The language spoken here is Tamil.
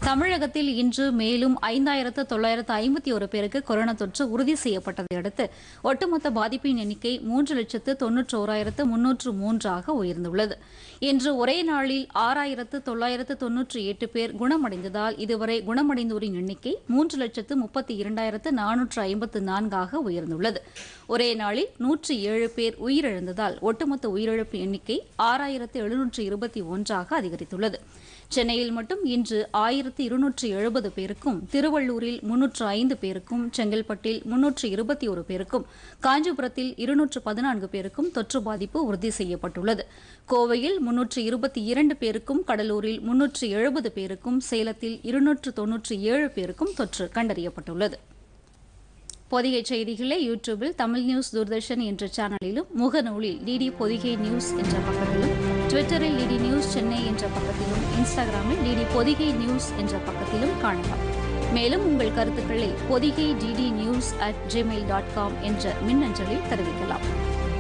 தமிழகத்தில் இன்று மேலும் ஐந்தாயிரத்து தொள்ளாயிரத்து ஐம்பத்தி ஒரு பேருக்கு கொரோனா தொற்று உறுதி செய்யப்பட்டதை அடுத்து ஒட்டுமொத்த பாதிப்பின் எண்ணிக்கை மூன்று லட்சத்து தொன்னூற்று ஓராயிரத்து முன்னூற்று மூன்றாக உயர்ந்துள்ளது இன்று ஒரே நாளில் ஆறாயிரத்து தொள்ளாயிரத்து தொன்னூற்றி எட்டு பேர் குணமடைந்ததால் இதுவரை குணமடைந்தோரின் எண்ணிக்கை மூன்று லட்சத்து முப்பத்தி இரண்டாயிரத்து நானூற்று ஐம்பத்து நான்காக உயர்ந்துள்ளது ஒரே நாளில் நூற்றி ஏழு பேர் உயிரிழந்ததால் ஒட்டுமொத்த உயிரிழப்பு எண்ணிக்கை ஆறாயிரத்து எழுநூற்று இருபத்தி ஒன்றாக அதிகரித்துள்ளது சென்னையில் மட்டும் இன்று ஆயிரத்து இருநூற்று எழுபது பேருக்கும் திருவள்ளூரில் முன்னூற்று ஐந்து பேருக்கும் செங்கல்பட்டில் முன்னூற்று இருபத்தி ஒரு பேருக்கும் காஞ்சிபுரத்தில் இருநூற்று பதினான்கு பேருக்கும் தொற்று பாதிப்பு உறுதி செய்யப்பட்டுள்ளது கோவையில் முன்னூற்று இருபத்தி இரண்டு பேருக்கும் கடலூரில் முன்னூற்று எழுபது பேருக்கும் சேலத்தில் இருநூற்று தொன்னூற்றி ஏழு பேருக்கும் தொற்று கண்டறியப்பட்டுள்ளது பொதிகை செய்திகளை யூடியூபில் தமிழ் நியூஸ் தூர்தர்ஷன் என்ற சேனலிலும் முகநூலில் டிடி பொதிகை நியூஸ் என்ற பக்கத்திலும் ட்விட்டரில் டிடி நியூஸ் சென்னை என்ற பக்கத்திலும் இன்ஸ்டாகிராமில் டிடி பொதிகை நியூஸ் என்ற பக்கத்திலும் காணலாம் மேலும் உங்கள் கருத்துக்களை Podhigai DD news at Gmail dot com என்ற மின்னஞ்சலில் தெரிவிக்கலாம்